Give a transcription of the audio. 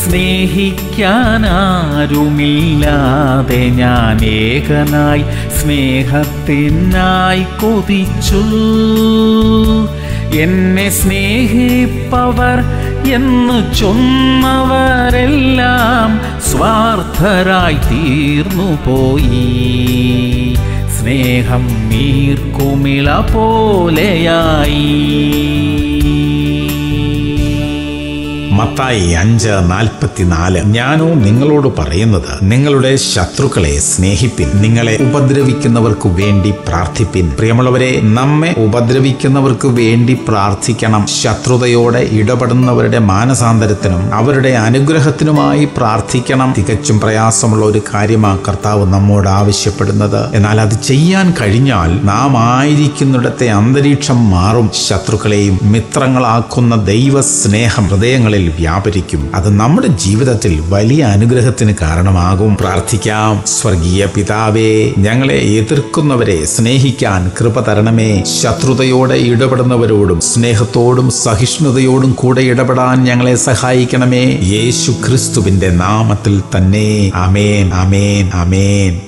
സ്നേഹിക്കാനാരുമില്ലാതെ ഞാൻ ഏകനായി സ്നേഹത്തിനായി കൊതിച്ചു എന്നെ സ്നേഹിപ്പവർ എന്ന് ചൊന്നവരെല്ലാം സ്വാർത്ഥരായി തീർന്നു പോയി സ്നേഹം നീർക്കുമിള പോലെയായി മത്തായി അഞ്ച് നാൽപ്പത്തിനാല് ഞാനോ നിങ്ങളോട് പറയുന്നത് നിങ്ങളുടെ ശത്രുക്കളെ സ്നേഹിപ്പിൻ നിങ്ങളെ ഉപദ്രവിക്കുന്നവർക്ക് വേണ്ടി പ്രാർത്ഥിപ്പിൻ പ്രിയമുള്ളവരെ നമ്മെ ഉപദ്രവിക്കുന്നവർക്ക് വേണ്ടി പ്രാർത്ഥിക്കണം ശത്രുതയോടെ ഇടപെടുന്നവരുടെ മാനസാന്തരത്തിനും അവരുടെ അനുഗ്രഹത്തിനുമായി പ്രാർത്ഥിക്കണം തികച്ചും പ്രയാസമുള്ള ഒരു കാര്യമാണ് കർത്താവ് നമ്മോട് ആവശ്യപ്പെടുന്നത് എന്നാൽ അത് ചെയ്യാൻ കഴിഞ്ഞാൽ നാം ആയിരിക്കുന്നിടത്തെ അന്തരീക്ഷം മാറും ശത്രുക്കളെയും മിത്രങ്ങളാക്കുന്ന ദൈവ സ്നേഹം ഹൃദയങ്ങളിൽ വ്യാപരിക്കും അത് നമ്മുടെ ജീവിതത്തിൽ വലിയ അനുഗ്രഹത്തിന് കാരണമാകും പ്രാർത്ഥിക്കാം സ്വർഗീയ പിതാവേ ഞങ്ങളെ എതിർക്കുന്നവരെ സ്നേഹിക്കാൻ കൃപ തരണമേ ശത്രുതയോടെ ഇടപെടുന്നവരോടും സ്നേഹത്തോടും സഹിഷ്ണുതയോടും കൂടെ ഇടപെടാൻ ഞങ്ങളെ സഹായിക്കണമേ യേശു ക്രിസ്തുവിന്റെ നാമത്തിൽ തന്നെ അമേൻ അമേൻ അമേൻ